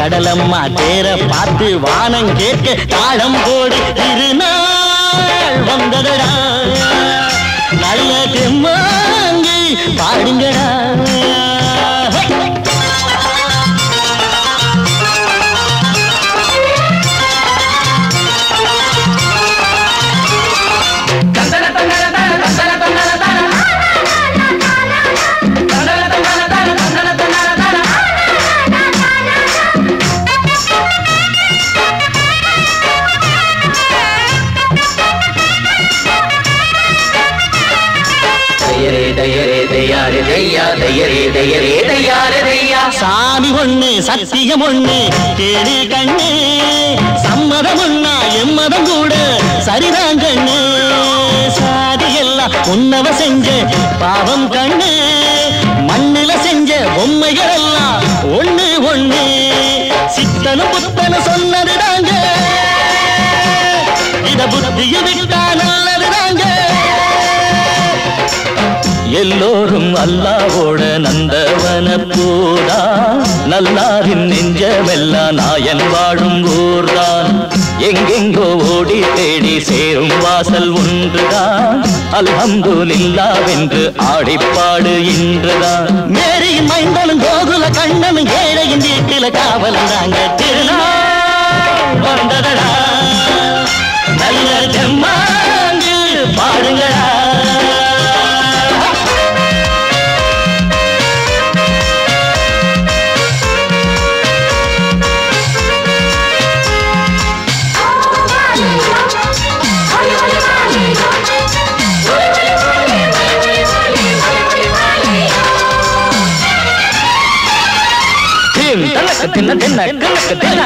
கடலம்மா தேர பார்த்து வானம் கேட்க தாளம் போடு திருநாள் வந்ததடா நல்ல தெம்மாங்கி பாடுங்கடா தையரே தையரே தையாரே தையா தையரே தையரே தையாரே தையா சாமி ஒண்ணு சத்தியம் ஒண்ணு கேடு கண்ணு சம்மதம் ஒண்ணா எம்மதம் கூட சரிதான் கண்ணு சாதி எல்லாம் உன்னவ செஞ்ச பாவம் கண்ணு மண்ணுல செஞ்ச பொம்மைகள் எல்லாம் ஒண்ணு ஒண்ணு சித்தனும் புத்தனும் சொன்னது தாங்க இத புத்திய விட்டா நல்லது தாங்க எல்லோரும் அல்லாவோட நந்தவன பூதா நல்லாரின் நெஞ்சமெல்லாம் நாயன் வாழும் ஊர்தான் எங்கெங்கோ ஓடி தேடி சேரும் வாசல் ஒன்றுதான் அல்ஹம்துலில்லாவென்று ஆடிப்பாடு இன்றுதான் மேரியின் மைந்தனும் கோகுல கண்ணனும் ஏழையின் வீட்டில காவலும் தாங்க திருநாள் வந்ததடா நல்ல தெம்மாங்கு பாடுங்களா தின் தனக்கு தின்ன தின்ன கணக்கு தின்ன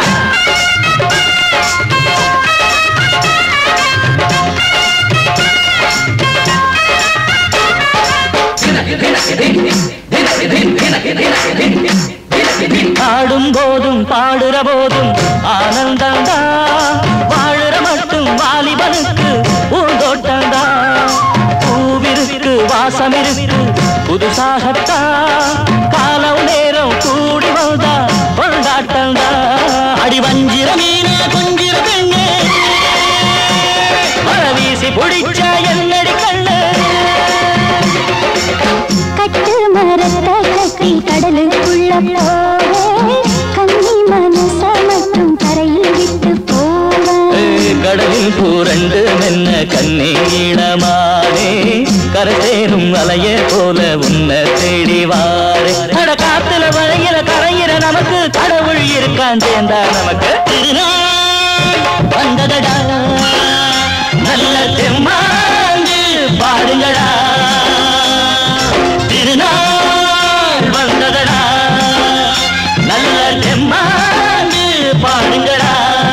பாடும் போதும் பாடுற போதும் ஆனந்தந்தா வாழுற மட்டும் வாலிபனுக்கு பூந்தோட்டந்தா பூவிருக்கு வாசம் இருக்கு புதுசாகத்தான் காலம் நேரம் கூடி வந்தா கொண்டாட்டந்தா அடி வஞ்சிர மீன கொஞ்சிர பெண்ணே மழை வீசி பிடிச்ச என்னடி கண்ணு கட்டு மரத்த கட்டி கடலுக்குள்ள போவே கன்னி மனச மட்டும் கரையில் விட்டு போவே ஏய், கடலில் பூரண்டு மென்ன கண்ணீடமானே கரசேரும் அலைய போல உன்னை தேடி வாரே அட காத்துல வளையிற கரையிற நமக்கு கடவுள் இருக்கான் சேர்ந்தா நமக்கு திருநாள் வந்ததடா நல்ல தெம்மாண்டு பாடுங்கடா திருநாள் வந்ததடா நல்ல தெம்மாண்டு பாடுங்கடா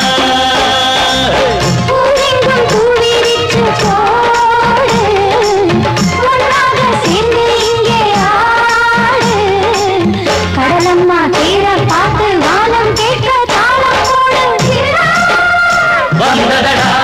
பூவெங்கும் பூவிரித்து போடு ஒன்றாக சேர்ந்து இங்கே ஆடு கடலம்மா தீர பார்த்து வானம் கேட்க தாளம் போடு திருநாள் வந்ததடா